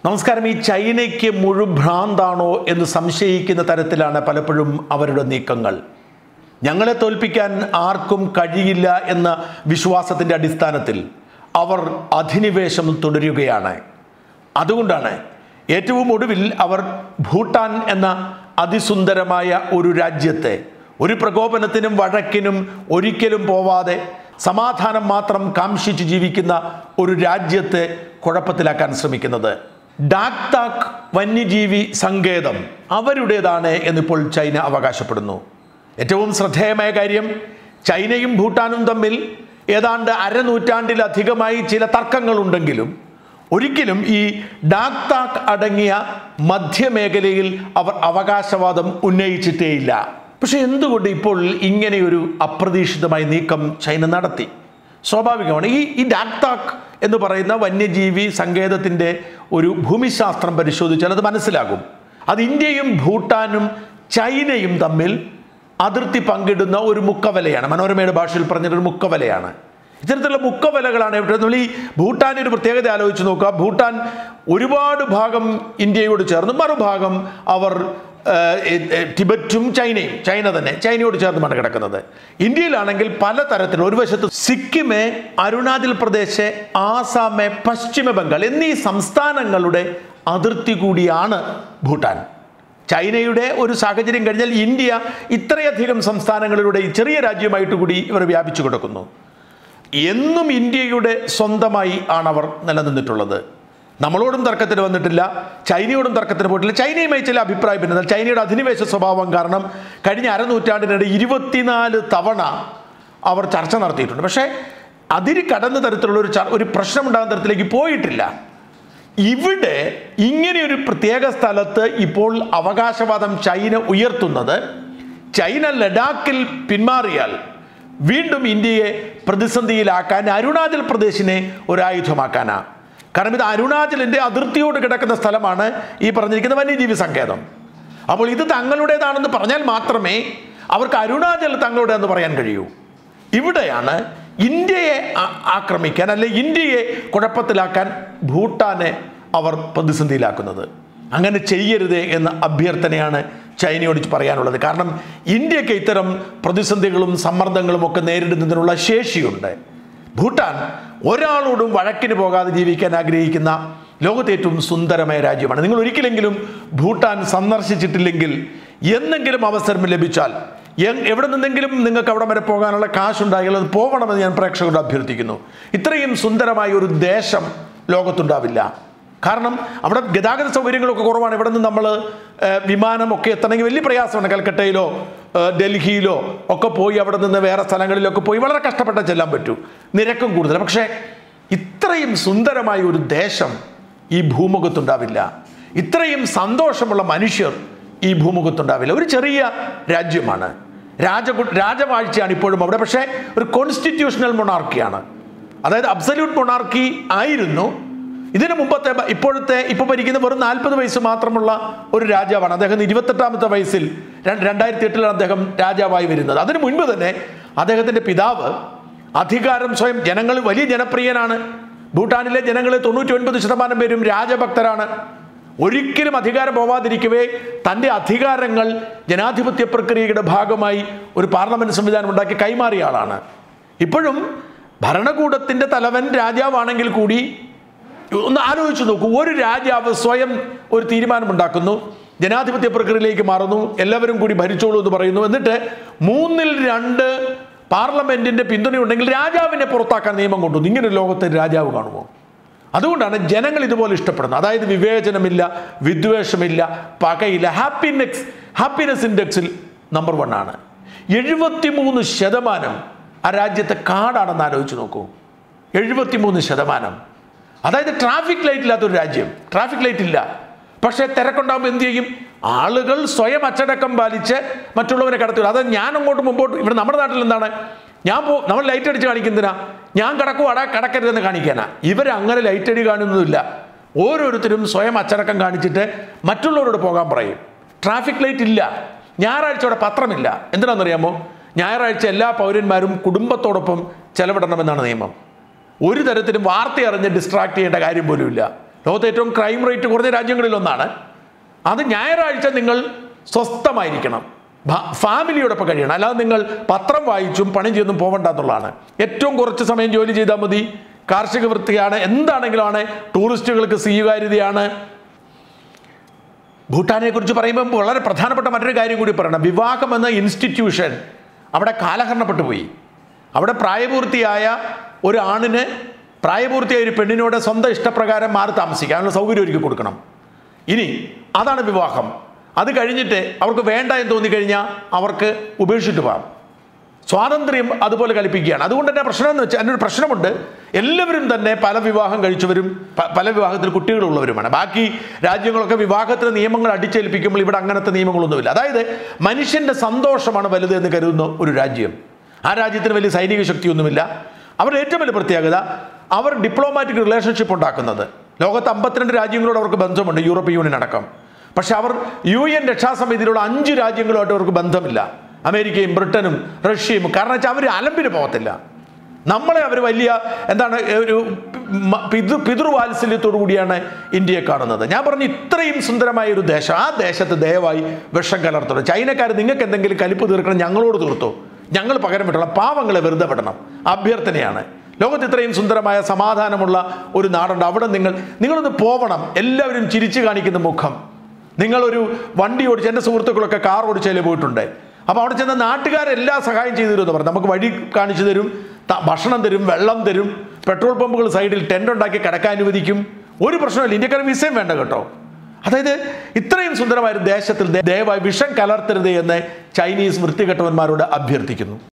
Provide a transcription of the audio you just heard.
നമസ്കാരം ഈ ചൈനയ്ക്ക് മുഴുഭ്രാന്താണോ എന്ന് സംശയിക്കുന്ന തരത്തിലാണ് പലപ്പോഴും അവരുടെ നീക്കങ്ങൾ ഞങ്ങളെ തോൽപ്പിക്കാൻ ആർക്കും കഴിയില്ല എന്ന വിശ്വാസത്തിൻ്റെ അടിസ്ഥാനത്തിൽ അവർ അധിനിവേശം തുടരുകയാണ് അതുകൊണ്ടാണ് ഏറ്റവും ഒടുവിൽ അവർ ഭൂട്ടാൻ എന്ന അതിസുന്ദരമായ ഒരു രാജ്യത്തെ ഒരു പ്രകോപനത്തിനും വഴക്കിനും ഒരിക്കലും പോവാതെ സമാധാനം മാത്രം കാംക്ഷിച്ച് ജീവിക്കുന്ന ഒരു രാജ്യത്തെ കുഴപ്പത്തിലാക്കാൻ ശ്രമിക്കുന്നത് ഡാക്താക് വന്യജീവി സങ്കേതം അവരുടേതാണ് എന്നിപ്പോൾ ചൈന അവകാശപ്പെടുന്നു ഏറ്റവും ശ്രദ്ധേയമായ കാര്യം ചൈനയും ഭൂട്ടാനും തമ്മിൽ ഏതാണ്ട് അരനൂറ്റാണ്ടിലധികമായി ചില തർക്കങ്ങളുണ്ടെങ്കിലും ഒരിക്കലും ഈ ഡാക്താക് അടങ്ങിയ മധ്യമേഖലയിൽ അവർ അവകാശവാദം ഉന്നയിച്ചിട്ടേയില്ല പക്ഷെ എന്തുകൊണ്ട് ഇപ്പോൾ ഇങ്ങനെയൊരു അപ്രതീക്ഷിതമായ നീക്കം ചൈന നടത്തി സ്വാഭാവികമാണ് ഈ ഈ ഡാക്താക് എന്ന് പറയുന്ന വന്യജീവി സങ്കേതത്തിൻ്റെ ഒരു ഭൂമിശാസ്ത്രം പരിശോധിച്ചാൽ അത് മനസ്സിലാകും അത് ഇന്ത്യയും ഭൂട്ടാനും ചൈനയും തമ്മിൽ അതിർത്തി പങ്കിടുന്ന ഒരു മുക്കവലയാണ് മനോരമയുടെ ഭാഷയിൽ പറഞ്ഞൊരു മുക്കവലയാണ് ഇത്തരത്തിലുള്ള മുക്കവലകളാണ് ഇവിടെ നമ്മൾ ഈ ഭൂട്ടാൻ്റെ ഒരു പ്രത്യേകത ആലോചിച്ച് നോക്കുക ഭൂട്ടാൻ ഒരുപാട് ഭാഗം ഇന്ത്യയോട് ചേർന്ന് മറുഭാഗം അവർ ഏഹ്, ഏഹ്, ടിബറ്റും ചൈനയും ചൈന തന്നെ ചൈനയോട് ചേർന്നുമാണ് കിടക്കുന്നത് ഇന്ത്യയിലാണെങ്കിൽ പലതരത്തിലുള്ള ഒരു വശത്ത് സിക്കിമ് അരുണാചൽ പ്രദേശ് ആസാമ് പശ്ചിമ ബംഗാൾ എന്നീ സംസ്ഥാനങ്ങളുടെ അതിർത്തി കൂടിയാണ് ഭൂട്ടാൻ ചൈനയുടെ ഒരു സാഹചര്യം കഴിഞ്ഞാൽ ഇന്ത്യ ഇത്രയധികം സംസ്ഥാനങ്ങളിലൂടെ ഈ ചെറിയ രാജ്യമായിട്ട് കൂടി ഇവർ വ്യാപിച്ചു കിടക്കുന്നു എന്നും ഇന്ത്യയുടെ സ്വന്തമായി ആണ് അവർ നിലനിന്നിട്ടുള്ളത് നമ്മളോടും തർക്കത്തിന് വന്നിട്ടില്ല ചൈനയോടും തർക്കത്തിന് പോയിട്ടില്ല ചൈനയുമായി ചില അഭിപ്രായ ഭിന്നത ചൈനയുടെ അധിനിവേശ സ്വഭാവം കാരണം കഴിഞ്ഞ അരനൂറ്റാണ്ടിനിടെ ഇരുപത്തിനാല് തവണ അവർ ചർച്ച നടത്തിയിട്ടുണ്ട് പക്ഷേ അതിന് കടന്ന തരത്തിലുള്ള ഒരു ചർ- ഒരു പ്രശ്നമുണ്ടാകുന്ന തരത്തിലേക്ക് പോയിട്ടില്ല ഇവിടെ ഇങ്ങനെയൊരു പ്രത്യേക സ്ഥലത്ത് ഇപ്പോൾ അവകാശവാദം ചൈന ഉയർത്തുന്നത് ചൈന ലഡാക്കിൽ പിന്മാറിയാൽ വീണ്ടും ഇന്ത്യയെ പ്രതിസന്ധിയിലാക്കാൻ അരുണാചൽ പ്രദേശിനെ ഒരു ആയുധമാക്കാനാ കാരണം ഇത് അരുണാചലിന്റെ അതിർത്തിയോട് കിടക്കുന്ന സ്ഥലമാണ് ഈ പറഞ്ഞിരിക്കുന്ന വന്യജീവി സങ്കേതം അപ്പോൾ ഇത് തങ്ങളുടേതാണെന്ന് പറഞ്ഞാൽ മാത്രമേ അവർക്ക് അരുണാചൽ തങ്ങളുടേതെന്ന് പറയാൻ കഴിയൂ ഇവിടെയാണ് ഇന്ത്യയെ ആ- ആക്രമിക്കാൻ അല്ലെ ഇന്ത്യയെ കുഴപ്പത്തിലാക്കാൻ ഭൂട്ടാനെ അവർ പ്രതിസന്ധിയിലാക്കുന്നത് അങ്ങനെ ചെയ്യരുത് എന്ന അഭ്യർത്ഥനയാണ് ചൈനയോട് പറയാനുള്ളത് കാരണം ഇന്ത്യക്ക് ഇത്തരം പ്രതിസന്ധികളും സമ്മർദ്ദങ്ങളും ഒക്കെ നേരിടുന്നതിനുള്ള ശേഷിയുണ്ട് ഭൂട്ടാൻ ഒരാളോടും വഴക്കിന് പോകാതെ ജീവിക്കാൻ ആഗ്രഹിക്കുന്ന ലോകത്തെ ഏറ്റവും സുന്ദരമായ രാജ്യമാണ് നിങ്ങൾ ഒരിക്കലെങ്കിലും ഭൂട്ടാൻ സന്ദർശിച്ചിട്ടില്ലെങ്കിൽ എന്നെങ്കിലും അവസരം ലഭിച്ചാൽ എ- എവിടെ നിന്നെങ്കിലും നിങ്ങൾക്ക് അവിടെ വരെ പോകാനുള്ള കാശുണ്ടായാൽ അത് പോകണമെന്ന് ഞാൻ പ്രേക്ഷകരോട് അഭ്യർത്ഥിക്കുന്നു ഇത്രയും സുന്ദരമായ ഒരു ദേശം ലോകത്തുണ്ടാവില്ല കാരണം അവിടെ ഗതാഗത സൗകര്യങ്ങളൊക്കെ കുറവാണ് ഇവിടെ നിന്ന് നമ്മൾ വിമാനമൊക്കെ എത്തണമെങ്കിൽ വലിയ പ്രയാസമാണ് കൽക്കട്ടയിലോ ഏഹ്, ഡൽഹിയിലോ ഒക്കെ പോയി അവിടെ നിന്ന് വേറെ സ്ഥലങ്ങളിലൊക്കെ പോയി വളരെ കഷ്ടപ്പെട്ട ചെല്ലാൻ പറ്റൂ നിരക്കും കൂടുതൽ പക്ഷേ ഇത്രയും സുന്ദരമായ ഒരു ദേശം ഈ ഭൂമുഖത്തുണ്ടാവില്ല ഇത്രയും സന്തോഷമുള്ള മനുഷ്യർ ഈ ഭൂമുഖത്തുണ്ടാവില്ല ഒരു ചെറിയ രാജ്യമാണ് രാജ രാജവാഴ്ചയാണ് ഇപ്പോഴും അവിടെ പക്ഷേ ഒരു കോൺസ്റ്റിറ്റ്യൂഷണൽ മൊണാർക്കിയാണ് അതായത് അബ്സല്യൂട്ട് മൊണാർക്കി ആയിരുന്നു ഇതിനു മുമ്പത്തെ ബ- ഇപ്പോഴത്തെ ഇപ്പോൾ ഭരിക്കുന്ന വെറും നാൽപ്പത് വയസ്സ് മാത്രമുള്ള ഒരു രാജാവാണ് അദ്ദേഹം ഇരുപത്തെട്ടാമത്തെ വയസ്സിൽ രണ്ട് രണ്ടായിരത്തി എട്ടിലാണ് അദ്ദേഹം രാജാവായി വരുന്നത് അതിനു മുൻപ് തന്നെ അദ്ദേഹത്തിൻ്റെ പിതാവ് അധികാരം സ്വയം ജനങ്ങൾ വലിയ ജനപ്രിയനാണ് ഭൂട്ടാനിലെ ജനങ്ങൾ തൊണ്ണൂറ്റി ഒൻപത് ശതമാനം പേരും രാജഭക്തരാണ് ഒരിക്കലും അധികാരം പോവാതിരിക്കവേ തൻ്റെ അധികാരങ്ങൾ ജനാധിപത്യ പ്രക്രിയയുടെ ഭാഗമായി ഒരു പാർലമെന്റ് സംവിധാനം ഉണ്ടാക്കി കൈമാറിയ ആളാണ് ഇപ്പോഴും ഭരണകൂടത്തിൻ്റെ തലവൻ രാജാവാണെങ്കിൽ കൂടി ഒന്ന് ആലോചിച്ച് നോക്കൂ ഒരു രാജാവ് സ്വയം ഒരു തീരുമാനമുണ്ടാക്കുന്നു ജനാധിപത്യ പ്രക്രിയയിലേക്ക് മാറുന്നു എല്ലാവരും കൂടി ഭരിച്ചോളൂ എന്ന് പറയുന്നു എന്നിട്ട് മൂന്നിൽ രണ്ട് പാർലമെന്റിന്റെ പിന്തുണയുണ്ടെങ്കിൽ രാജാവിനെ പുറത്താക്കാൻ നിയമം കൊണ്ടുവന്നു ഇങ്ങനെ ഒരു ലോകത്തെ രാജാവ് കാണുമോ അതുകൊണ്ടാണ് ജനങ്ങൾ ഇതുപോലെ ഇഷ്ടപ്പെടുന്നത് അതായത് വിവേചനമില്ല വിദ്വേഷമില്ല പകയില്ല ഹാപ്പിനെസ് ഹാപ്പിനെസ് ഇൻഡെക്സിൽ നമ്പർ വൺ ആണ് എഴുപത്തിമൂന്ന് ശതമാനം ആ രാജ്യത്തെ കാടാണെന്ന് ആലോചിച്ച് നോക്കൂ എഴുപത്തിമൂന്ന് ശതമാനം അതായത് ട്രാഫിക് ലൈറ്റ് ഇല്ലാത്തൊരു രാജ്യം ട്രാഫിക് ലൈറ്റ് ഇല്ല പക്ഷേ തിരക്കുണ്ടാകുമ്പോൾ എന്ത് ചെയ്യും ആളുകൾ സ്വയം അച്ചടക്കം പാലിച്ച് മറ്റുള്ളവരെ കടത്തില്ല അത് ഞാൻ അങ്ങോട്ട് മുമ്പോട്ട് ഇവിടെ നമ്മുടെ നാട്ടിൽ എന്താണ് ഞാൻ പോ നമ്മൾ ലൈറ്റ് അടിച്ച് കാണിക്കുന്നതിനാ ഞാൻ കടക്കുവാടാ കടക്കരുതെന്ന് കാണിക്കാനാ ഇവർ അങ്ങനെ ലൈറ്റ് അടി കാണുന്നതില്ല ഓരോരുത്തരും സ്വയം അച്ചടക്കം കാണിച്ചിട്ട് മറ്റുള്ളവരോട് പോകാൻ പറയും ട്രാഫിക് ലൈറ്റ് ഇല്ല ഞായറാഴ്ച അവിടെ പത്രമില്ല എന്തിനാണെന്നറിയാമോ ഞായറാഴ്ച എല്ലാ പൗരന്മാരും കുടുംബത്തോടൊപ്പം ചെലവിടണമെന്നാണ് നിയമം ഒരു തരത്തിലും വാർത്ത അറിഞ്ഞ് ഡിസ്ട്രാക്ട് ചെയ്യേണ്ട കാര്യം പോലുമില്ല ലോകത്തെ ഏറ്റവും ക്രൈം റേറ്റ് കുറഞ്ഞ രാജ്യങ്ങളിലൊന്നാണ് അത് ഞായറാഴ്ച നിങ്ങൾ സ്വസ്ഥമായിരിക്കണം ഭ- ഫാമിലിയോടൊപ്പം കഴിയണം അല്ലാതെ നിങ്ങൾ പത്രം വായിച്ചും പണി ചെയ്തൊന്നും പോകണ്ട എന്നുള്ളതാണ് ഏറ്റവും കുറച്ച് സമയം ജോലി ചെയ്താൽ മതി കാർഷിക വൃത്തിയാണ് എന്താണെങ്കിലും ആണ് ടൂറിസ്റ്റുകൾക്ക് സ്വീകാര്യതയാണ് ഭൂട്ടാനെ കുറിച്ച് പറയുമ്പോൾ വളരെ പ്രധാനപ്പെട്ട മറ്റൊരു കാര്യം കൂടി പറയണം വിവാഹം എന്ന ഇൻസ്റ്റിറ്റ്യൂഷൻ അവിടെ കാലഹരണപ്പെട്ടു പോയി അവിടെ പ്രായപൂർത്തിയായ ഒരു ആണിന് പ്രായപൂർത്തിയായ ഒരു പെണ്ണിനോട് സ്വന്തം ഇഷ്ടപ്രകാരം മാറി താമസിക്കാനുള്ള സൗകര്യം ഒരുക്കി കൊടുക്കണം ഇനി അതാണ് വിവാഹം അത് കഴിഞ്ഞിട്ട് അവർക്ക് വേണ്ട എന്ന് തോന്നിക്കഴിഞ്ഞാൽ അവർക്ക് ഉപേക്ഷിച്ചിട്ട് പോകാം സ്വാതന്ത്ര്യം അതുപോലെ കൽപ്പിക്കുകയാണ് അതുകൊണ്ട് തന്നെ പ്രശ്നം എന്ന് വെച്ചാൽ അതിനൊരു പ്രശ്നമുണ്ട് എല്ലാവരും തന്നെ പല വിവാഹം കഴിച്ചവരും പ- പല വിവാഹത്തിൽ കുട്ടികളുള്ളവരുമാണ് ബാക്കി രാജ്യങ്ങളൊക്കെ വിവാഹത്തിന് നിയമങ്ങൾ അടിച്ചേൽപ്പിക്കുമ്പോൾ ഇവിടെ അങ്ങനത്തെ നിയമങ്ങളൊന്നുമില്ല അതായത് മനുഷ്യന്റെ സന്തോഷമാണ് വലുത് എന്ന് കരുതുന്ന ഒരു രാജ്യം ആ രാജ്യത്തിന് വലിയ സൈനിക ശക്തിയൊന്നുമില്ല അവരുടെ ഏറ്റവും വലിയ പ്രത്യേകത അവർ ഡിപ്ലോമാറ്റിക് റിലേഷൻഷിപ്പ് ഉണ്ടാക്കുന്നത് ലോകത്ത് അമ്പത്തിരണ്ട് രാജ്യങ്ങളോട് അവർക്ക് ബന്ധമുണ്ട് യൂറോപ്യൻ യൂണിയൻ അടക്കം പക്ഷെ അവർ യു എൻ രക്ഷാസമിതിയിലുള്ള അഞ്ച് രാജ്യങ്ങളുമായിട്ട് അവർക്ക് ബന്ധമില്ല അമേരിക്കയും ബ്രിട്ടനും റഷ്യയും കാരണം വെച്ചാൽ അവർ അലമ്പിന് പോകത്തില്ല നമ്മളെ അവർ വലിയ എന്താണ് ഒരു മ- പിതൃ പിതൃവാത്സല്യത്തോടു കൂടിയാണ് ഇന്ത്യയെ കാണുന്നത് ഞാൻ പറഞ്ഞു ഇത്രയും സുന്ദരമായ ഒരു ദേശം ആ ദേശത്ത് ദയവായി വിഷം കലർത്തണം ചൈനക്കാർ നിങ്ങൾക്ക് എന്തെങ്കിലും കലിപ്പ് തീർക്കണം ഞങ്ങളോട് തീർത്തോ ഞങ്ങൾ പകരം വിട്ടോളാം പാവങ്ങളെ വെറുതെ വിടണം അഭ്യർത്ഥനയാണ് ലോകത്ത് ഇത്രയും സുന്ദരമായ സമാധാനമുള്ള ഒരു നാടുണ്ട് അവിടെ നിങ്ങൾ നിങ്ങളൊന്ന് പോവണം എല്ലാവരും ചിരിച്ചു കാണിക്കുന്ന മുഖം നിങ്ങളൊരു വണ്ടി ഓടിച്ച് എൻ്റെ സുഹൃത്തുക്കളൊക്കെ കാർ ഓടിച്ചാലേ പോയിട്ടുണ്ട് അപ്പോൾ അവിടെ ചെന്ന നാട്ടുകാരെല്ലാം സഹായം ചെയ്തു തരുമെന്ന് പറഞ്ഞു നമുക്ക് വഴി കാണിച്ചു തരും ത- ഭക്ഷണം തരും വെള്ളം തരും പെട്രോൾ പമ്പുകൾ സൈഡിൽ ടെൻ്റ് ഉണ്ടാക്കി കിടക്കാൻ അനുവദിക്കും ഒരു പ്രശ്നമില്ല ഇന്ത്യക്കാർ വിസയും വേണ്ട കേട്ടോ അതായത് ഇത്രയും സുന്ദരമായ ഒരു ദേശത്തിൽ ദേ- ദയവായി വിഷം കലർത്തരുത് എന്ന് ചൈനീസ് വൃത്തികെട്ടവന്മാരോട് അഭ്യർത്ഥിക്കുന്നു